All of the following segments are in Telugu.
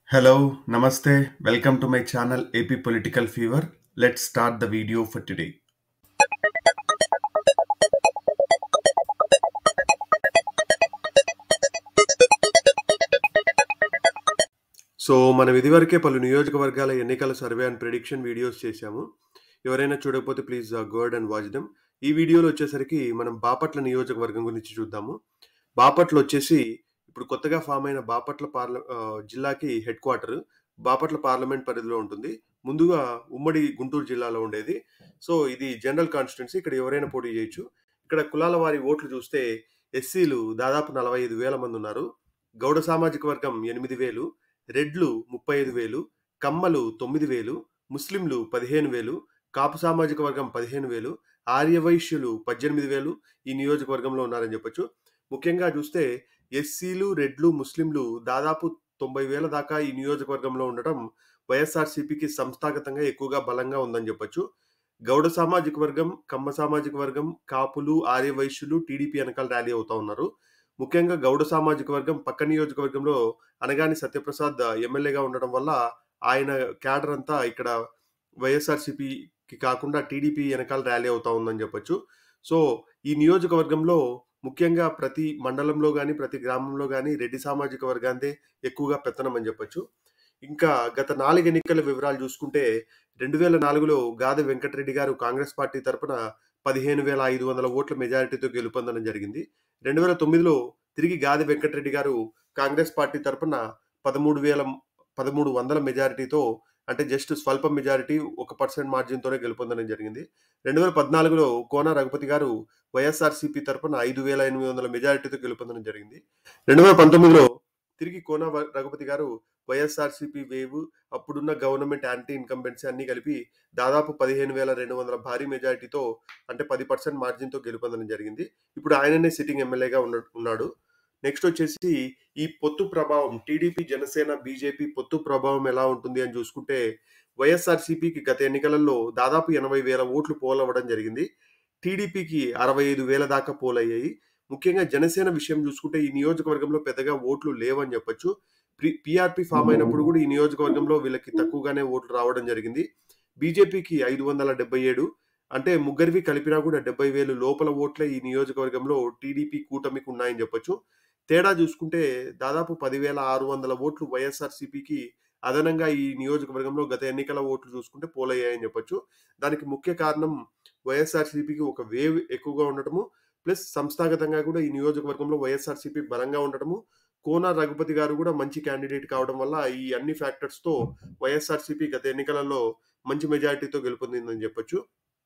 Hello, Namaste. Welcome to my channel AP Political Fever. Let's start the video for today. So మనం ఇదివరకే పలు నియోజకవర్గాల ఎన్నికల సర్వే అండ్ ప్రిడిక్షన్ వీడియోస్ చేశాము ఎవరైనా చూడకపోతే please go and watch them ఈ వీడియోలో వచ్చేసరికి మనం బాపట్ల నియోజకవర్గం గురించి చూద్దాము బాపట్ల వచ్చేసి ఇప్పుడు కొత్తగా ఫామ్ అయిన బాపట్ల పార్ల ఆ, జిల్లాకి హెడ్ క్వార్టర్ బాపట్ల పార్లమెంట్ పరిధిలో ఉంటుంది ముందుగా ఉమ్మడి గుంటూరు జిల్లాలో ఉండేది సో ఇది జనరల్ కాన్స్టిట్యున్సీ ఇక్కడ ఎవరైనా పోటీ చేయొచ్చు ఇక్కడ కులాల వారి ఓట్లు చూస్తే ఎస్సీలు దాదాపు నలభై ఐదు వేల మంది ఉన్నారు గౌడ సామాజిక వర్గం ఎనిమిది వేలు రెడ్లు ముప్పై ఐదు వేలు కమ్మలు తొమ్మిది వేలు ముస్లింలు పదిహేను వేలు కాపు సామాజిక వర్గం పదిహేను వేలు ఆర్యవైశ్యులు పద్దెనిమిది వేలు ఈ నియోజకవర్గంలో ఉన్నారని చెప్పొచ్చు ముఖ్యంగా చూస్తే ఎస్సీలు రెడ్లు ముస్లింలు దాదాపు తొంభై వేల దాకా ఈ నియోజకవర్గంలో ఉండటం వైఎస్ఆర్సీపీకి సంస్థాగతంగా ఎక్కువగా బలంగా ఉందని చెప్పొచ్చు గౌడ సామాజిక వర్గం కమ్మ సామాజిక వర్గం కాపులు ఆర్యవైశ్యులు టీడీపీ వెనకాల ర్యాలీ అవుతా ఉన్నారు ముఖ్యంగా గౌడ సామాజిక వర్గం పక్క నియోజకవర్గంలో అనగాని సత్యప్రసాద్ ఎమ్మెల్యేగా ఉండడం వల్ల ఆయన క్యాడర్ అంతా ఇక్కడ వైఎస్ఆర్సీపీకి కాకుండా టీడీపీ వెనకాల ర్యాలీ అవుతా ఉందని చెప్పొచ్చు సో ఈ నియోజకవర్గంలో ముఖ్యంగా ప్రతి మండలంలో కానీ ప్రతి గ్రామంలో కానీ రెడ్డి సామాజిక వర్గాందే ఎక్కువగా పెత్తనం అని చెప్పొచ్చు ఇంకా గత నాలుగు ఎన్నికల వివరాలు చూసుకుంటే రెండు వేల నాలుగులో గాదె వెంకటరెడ్డి గారు కాంగ్రెస్ పార్టీ తరపున పదిహేను వేల ఐదు వందల ఓట్ల మెజారిటీతో గెలుపొందడం జరిగింది రెండు వేల తొమ్మిదిలో తిరిగి గాదె వెంకటరెడ్డి గారు కాంగ్రెస్ పార్టీ తరపున పదమూడు వేల పదమూడు వందల మెజారిటీతో అంటే జస్ట్ స్వల్ప మెజారిటీ ఒక పర్సెంట్ మార్జిన్తోనే గెలుపొందడం జరిగింది రెండు వేల పద్నాలుగులో కోన రఘుపతి గారు వైఎస్ఆర్సీపీ తరపున ఐదు వేల ఎనిమిది వందల మెజారిటీతో గెలుపొందడం జరిగింది రెండు వేల పంతొమ్మిదిలో తిరిగి కోన వ- రఘుపతి గారు వైఎస్ఆర్సీపీ వేవ్ అప్పుడున్న గవర్నమెంట్ యాంటీ ఇన్కంబెన్సీ అన్ని కలిపి దాదాపు పదిహేను వేల రెండు వందల భారీ మెజారిటీతో అంటే పది పర్సెంట్ మార్జిన్తో గెలుపొందడం జరిగింది ఇప్పుడు ఆయననే సిట్టింగ్ ఎమ్మెల్యేగా ఉన్న ఉన్నాడు నెక్స్ట్ వచ్చేసి ఈ పొత్తు ప్రభావం టీడీపీ జనసేన బీజేపీ పొత్తు ప్రభావం ఎలా ఉంటుంది అని చూసుకుంటే వైఎస్ఆర్సీపీకి గత ఎన్నికలలో దాదాపు ఎనభై వేల ఓట్లు పోలవ్వడం జరిగింది టీడీపీకి అరవై ఐదు వేల దాకా పోలయ్యాయి ముఖ్యంగా జనసేన విషయం చూసుకుంటే ఈ నియోజకవర్గంలో పెద్దగా ఓట్లు లేవని చెప్పొచ్చు పిఆర్పి ఫామ్ అయినప్పుడు కూడా ఈ నియోజకవర్గంలో వీళ్ళకి తక్కువగానే ఓట్లు రావడం జరిగింది బీజేపీకి ఐదు వందల డెబ్బై ఏడు అంటే ముగ్గురివి కలిపినా కూడా డెబ్బై వేలు లోపల ఓట్లే ఈ నియోజకవర్గంలో టీడీపీ కూటమికి ఉన్నాయని చెప్పొచ్చు తేడా చూసుకుంటే దాదాపు పదివేల ఆరు వందల ఓట్లు వైఎస్ఆర్సీపీకి అదనంగా ఈ నియోజకవర్గంలో గత ఎన్నికల ఓట్లు చూసుకుంటే పోలయ్యాయని చెప్పొచ్చు దానికి ముఖ్య కారణం వైఎస్ఆర్సీపీకి ఒక వేవ్ ఎక్కువగా ఉండటము ప్లస్ సంస్థాగతంగా కూడా ఈ నియోజకవర్గంలో వైఎస్ఆర్సీపీ బలంగా ఉండటము కోన రఘుపతి గారు కూడా మంచి క్యాండిడేట్ కావడం వల్ల ఈ అన్ని ఫ్యాక్టర్స్ తో వైఎస్ఆర్సీపీ గత ఎన్నికలలో మంచి మెజారిటీతో గెలుపొందిందని చెప్పొచ్చు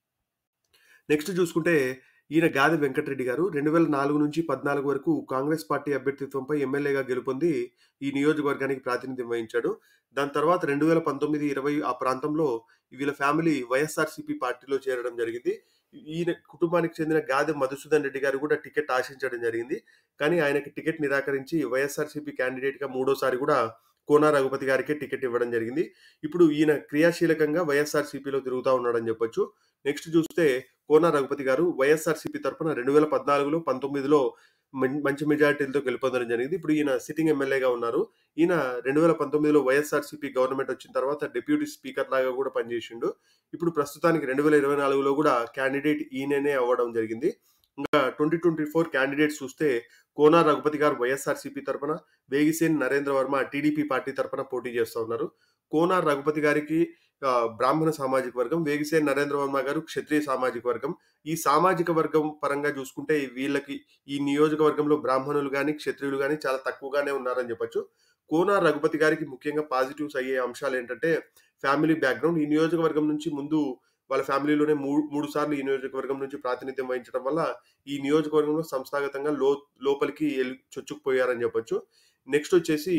నెక్స్ట్ చూసుకుంటే ఈయన గాది వెంకటరెడ్డి గారు రెండు వేల నాలుగు నుంచి పద్నాలుగు వరకు కాంగ్రెస్ పార్టీ అభ్యర్థిత్వంపై ఎమ్మెల్యేగా గెలుపొంది ఈ నియోజకవర్గానికి ప్రాతినిధ్యం వహించాడు దాని తర్వాత రెండు వేల పంతొమ్మిది ఇరవై ఆ ప్రాంతంలో వీళ్ళ ఫ్యామిలీ వైఎస్ఆర్సీపీ పార్టీలో చేరడం జరిగింది ఈయన కుటుంబానికి చెందిన గాదె మధుసూదన్ రెడ్డి గారు కూడా టికెట్ ఆశించడం జరిగింది కానీ ఆయనకి టికెట్ నిరాకరించి వైఎస్ఆర్సీపీ క్యాండిడేట్ గా మూడోసారి కూడా కోనా రఘుపతి గారికే టికెట్ ఇవ్వడం జరిగింది ఇప్పుడు ఈయన క్రియాశీలకంగా వైఎస్ఆర్సీపీలో తిరుగుతా ఉన్నాడని చెప్పొచ్చు నెక్స్ట్ చూస్తే కోన రఘుపతి గారు వైఎస్ఆర్సీపీ తరపున రెండు వేల పద్నాలుగులో పంతొమ్మిదిలో మం- మంచి మెజారిటీలతో గెలుపొందడం జరిగింది ఇప్పుడు ఈయన సిట్టింగ్ ఎమ్మెల్యేగా ఉన్నారు ఈయన రెండు వేల పంతొమ్మిదిలో వైఎస్ఆర్సీపీ గవర్నమెంట్ వచ్చిన తర్వాత డిప్యూటీ స్పీకర్ లాగా కూడా పనిచేసిండు ఇప్పుడు ప్రస్తుతానికి రెండు వేల ఇరవై నాలుగులో కూడా క్యాండిడేట్ ఈయననే అవ్వడం జరిగింది ఇంకా ట్వంటీ ట్వంటీ ఫోర్ క్యాండిడేట్స్ చూస్తే కోనా రఘుపతి గారు వైఎస్ఆర్సీపీ తరపున వేగిసేన్ నరేంద్ర వర్మ టీడీపీ పార్టీ తరపున పోటీ చేస్తూ ఉన్నారు కోనా రఘుపతి గారికి ఆ, బ్రాహ్మణ సామాజిక వర్గం వేగిసేన్ నరేంద్ర వర్మ గారు క్షత్రియ సామాజిక వర్గం ఈ సామాజిక వర్గం పరంగా చూసుకుంటే వీళ్ళకి ఈ నియోజకవర్గంలో బ్రాహ్మణులు కానీ క్షత్రియులు కానీ చాలా తక్కువగానే ఉన్నారని చెప్పొచ్చు కోనా రఘుపతి గారికి ముఖ్యంగా పాజిటివ్స్ అయ్యే అంశాలు ఏంటంటే ఫ్యామిలీ బ్యాక్గ్రౌండ్ ఈ నియోజకవర్గం నుంచి ముందు వాళ్ళ ఫ్యామిలీలోనే మూడు మూడు సార్లు ఈ నియోజకవర్గం నుంచి ప్రాతినిధ్యం వహించడం వల్ల ఈ నియోజకవర్గంలో సంస్థాగతంగా లో లోపలికి వెళ్ళి చొచ్చుకుపోయారని చెప్పొచ్చు నెక్స్ట్ వచ్చేసి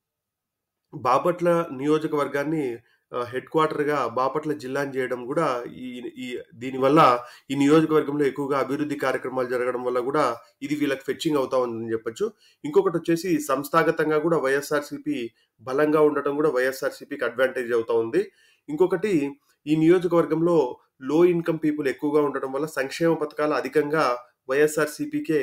బాపట్ల నియోజకవర్గాన్ని హెడ్ క్వార్టర్గా బాపట్ల జిల్లాని చేయడం కూడా ఈ ఈ దీనివల్ల ఈ నియోజకవర్గంలో ఎక్కువగా అభివృద్ధి కార్యక్రమాలు జరగడం వల్ల కూడా ఇది వీళ్ళకి ఫెచ్చింగ్ అవుతా ఉందని చెప్పొచ్చు ఇంకొకటి వచ్చేసి సంస్థాగతంగా కూడా వైఎస్ఆర్సీపీ బలంగా ఉండటం కూడా వైఎస్ఆర్సీపీకి అడ్వాంటేజ్ అవుతా ఉంది ఇంకొకటి ఈ నియోజకవర్గంలో లో ఇన్కమ్ పీపుల్ ఎక్కువగా ఉండటం వల్ల సంక్షేమ పథకాలు అధికంగా వైఎస్ఆర్సీపీకే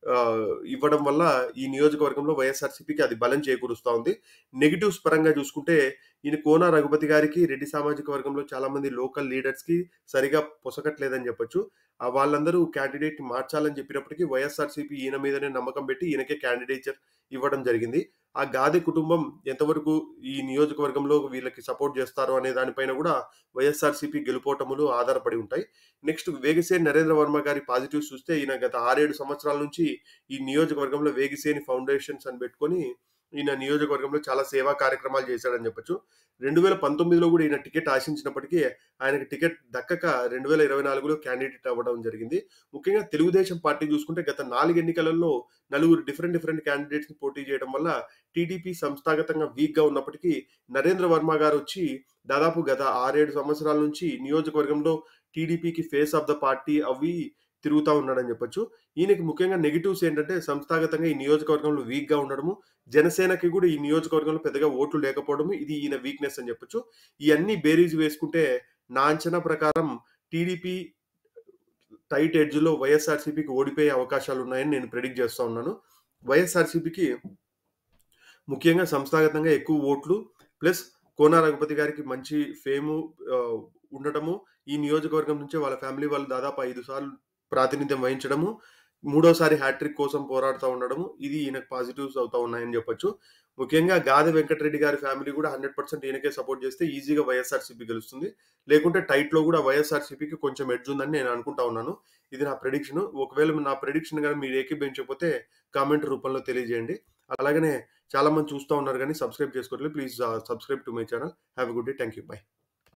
ఆహ్, ఇవ్వడం వల్ల ఈ నియోజకవర్గంలో వైఎస్ఆర్‌సీపీకి అది బలం చేకూరుస్తా ఉంది. నెగెటివ్స్ పరంగా చూసుకుంటే ఈయన కోన రఘుపతి గారికి రెడ్డి సామాజిక వర్గంలో చాలామంది లోకల్ లీడర్స్‌కి సరిగ్గా పొసగట్లేదని చెప్పొచ్చు. ఆహ్, వాళ్ళందరూ క్యాండిడేట్‌ని మార్చాలని చెప్పినప్పటికీ వైఎస్ఆర్‌సీపీ ఈయన మీదనే నమ్మకం పెట్టి ఈయనకే క్యాండిడేచర్ ఇవ్వడం జరిగింది. ఆ గాదె కుటుంబం ఎంతవరకు ఈ నియోజకవర్గంలో వీళ్ళకి సపోర్ట్ చేస్తారు అనే దానిపైన కూడా వైఎస్ఆర్‌సీపీ గెలుపోటములు ఆధారపడి ఉంటాయి. నెక్స్ట్ వేగిసేని నరేంద్ర వర్మ గారి పాజిటివ్స్ చూస్తే ఈయన గత 6, 7 సంవత్సరాల నుంచి ఈ నియోజకవర్గంలో వేగిసేని ఫౌండేషన్స్ అని పెట్టుకొని ఈయన నియోజకవర్గంలో చాలా సేవా కార్యక్రమాలు చేశాడని చెప్పొచ్చు. 2019లో కూడా ఈయన టికెట్ ఆశించినప్పటికీ ఆయనకి టికెట్ దక్కక 2024లో క్యాండిడేట్ అవ్వడం జరిగింది. ముఖ్యంగా తెలుగుదేశం పార్టీ చూసుకుంటే గత 4 ఎన్నికలలో నలుగురు డిఫరెంట్ డిఫరెంట్ క్యాండిడేట్స్‌ని పోటీ చేయడం వల్ల టీడీపీ సంస్థాగతంగా వీక్‌గా ఉన్నప్పటికీ నరేంద్ర వర్మ గారొచ్చి దాదాపు గత 6, 7 సంవత్సరాల నుంచి నియోజకవర్గంలో టీడీపీకి ఫేస్ ఆఫ్ ద పార్టీ అవ్వి తిరుగుతా ఉన్నాడని చెప్పొచ్చు. ఈయనకి ముఖ్యంగా నెగెటివ్స్ ఏంటంటే సంస్థాగతంగా ఈ నియోజకవర్గంలో వీక్‌గా ఉండడము, జనసేనకి కూడా ఈ నియోజకవర్గంలో పెద్దగా ఓట్లు లేకపోవడము ఇది ఈయన వీక్‌నెస్ అని చెప్పొచ్చు. ఇయన్నీ బేరీజు వేసుకుంటే నా అంచనా ప్రకారం టీడీపీ టైట్ ఎడ్జ్‌లో వైఎస్ఆర్‌సీపీకి ఓడిపోయే అవకాశాలున్నాయని నేను ప్రెడిక్ట్ చేస్తా ఉన్నాను. వైఎస్ఆర్‌సీపీకి ముఖ్యంగా సంస్థాగతంగా ఎక్కువ ఓట్లు ప్లస్ కోన రఘుపతి గారికి మంచి ఫేము ఆహ్, ఉండటము, ఈ నియోజకవర్గం నుంచే వాళ్ళ ఫ్యామిలీ వాళ్ళు దాదాపు 5 సార్లు ప్రాతినిధ్యం వహించడము, మూడోసారి హ్యాట్రిక్ కోసం పోరాడుతా ఉండడము, ఇది ఈయనకు పాజిటివ్స్ అవుతా ఉన్నాయని చెప్పొచ్చు. ముఖ్యంగా గాదె వెంకటరెడ్డి గారి ఫ్యామిలీ కూడా 100% ఈయనకే సపోర్ట్ చేస్తే ఈజీగా వైఎస్ఆర్‌సీపీ గెలుస్తుంది. లేకుంటే టైట్‌లో కూడా వైఎస్ఆర్‌సీపీకి కొంచెం ఎడ్జ్ ఉందని నేను అనుకుంటా ఉన్నాను. ఇది నా ప్రెడిక్షను. ఒకవేళ నా ప్రెడిక్షన్ గాని మీరు ఏకీభవించకపోతే కామెంట్ రూపంలో తెలియజేయండి. అలాగనే చాలామంది చూస్తా ఉన్నారు గానీ సబ్స్క్రైబ్ చేసుకోవట్లేదు. Please ah, subscribe to my channel. Have a good day. Thank you. By.